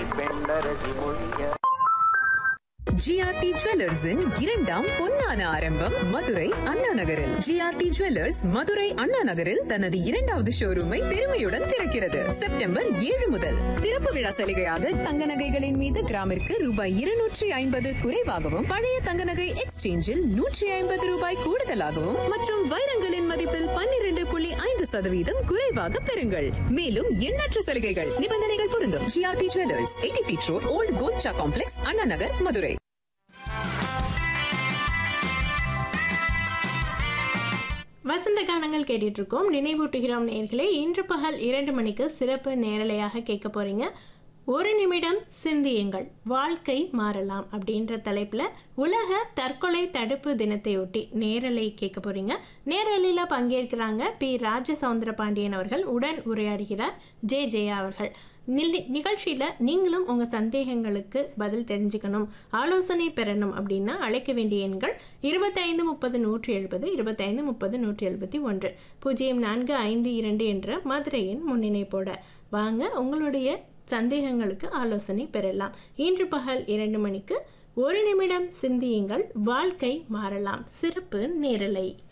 பெண்ணரசி மொழிய ஜிஆர்டி ஜுவல்லர்ஸின் இரண்டாம் பொன்னான ஆரம்பம் மதுரை அண்ணா நகரில் ஜிஆர்டி ஜுவல்லர்ஸ் மதுரை அண்ணா நகரில் தனது இரண்டாவது ஷோரூமை பெருமையுடன் திறக்கிறது செப்டம்பர் ஏழு முதல் திறப்பு விழா சலுகையாக தங்க நகைகளின் மீது கிராமிற்கு ரூபாய் இருநூற்றி ஐம்பது குறைவாகவும் பழைய தங்க நகை எக்ஸ்சேஞ்சில் நூற்றி ஐம்பது ரூபாய் கூடுதலாகவும் மற்றும் வைரங்களின் மதிப்பில் பன்னிரண்டு புள்ளி ஐந்து சதவீதம் குறைவாக பெறுங்கள் மேலும் எண்ணற்ற சலுகைகள் நிபந்தனைகள் பொருந்தும் GRT jewellers eighty feet road old Golcha complex Anna Nagar Madurai வசந்த கானங்கள் கேட்டுட்டு இருக்கோம் நினைவூட்டுகிறோம் நேர்களே இன்று பகல் இரண்டு மணிக்கு சிறப்பு நேரலையாக கேட்க போறீங்க ஒரு நிமிடம் சிந்தியுங்கள் வாழ்க்கை மாறலாம் அப்படின்ற தலைப்பில் உலக தற்கொலை தடுப்பு தினத்தையொட்டி நேரலை கேட்க போறீங்க நேரலையில் பங்கேற்கிறாங்க பி ராஜசவுந்தர பாண்டியன் அவர்கள் உடன் உரையாடுகிறார் ஜே ஜெயா அவர்கள் நில் நிகழ்ச்சியில் நீங்களும் உங்கள் சந்தேகங்களுக்கு பதில் தெரிஞ்சுக்கணும் ஆலோசனை பெறணும் அப்படின்னா அழைக்க வேண்டிய எண்கள் இருபத்தைந்து முப்பது நூற்றி எழுபது இருபத்தைந்து முப்பது நூற்றி எழுபத்தி ஒன்று பூஜ்ஜியம் நான்கு ஐந்து இரண்டு என்ற மதுரையின் முன்னிணைப்போட வாங்க உங்களுடைய சந்தேகங்களுக்கு ஆலோசனை பெறலாம் இன்று பகல் இரண்டு மணிக்கு ஒரு நிமிடம் சிந்தியுங்கள் வாழ்க்கை மாறலாம் சிறப்பு நேரலை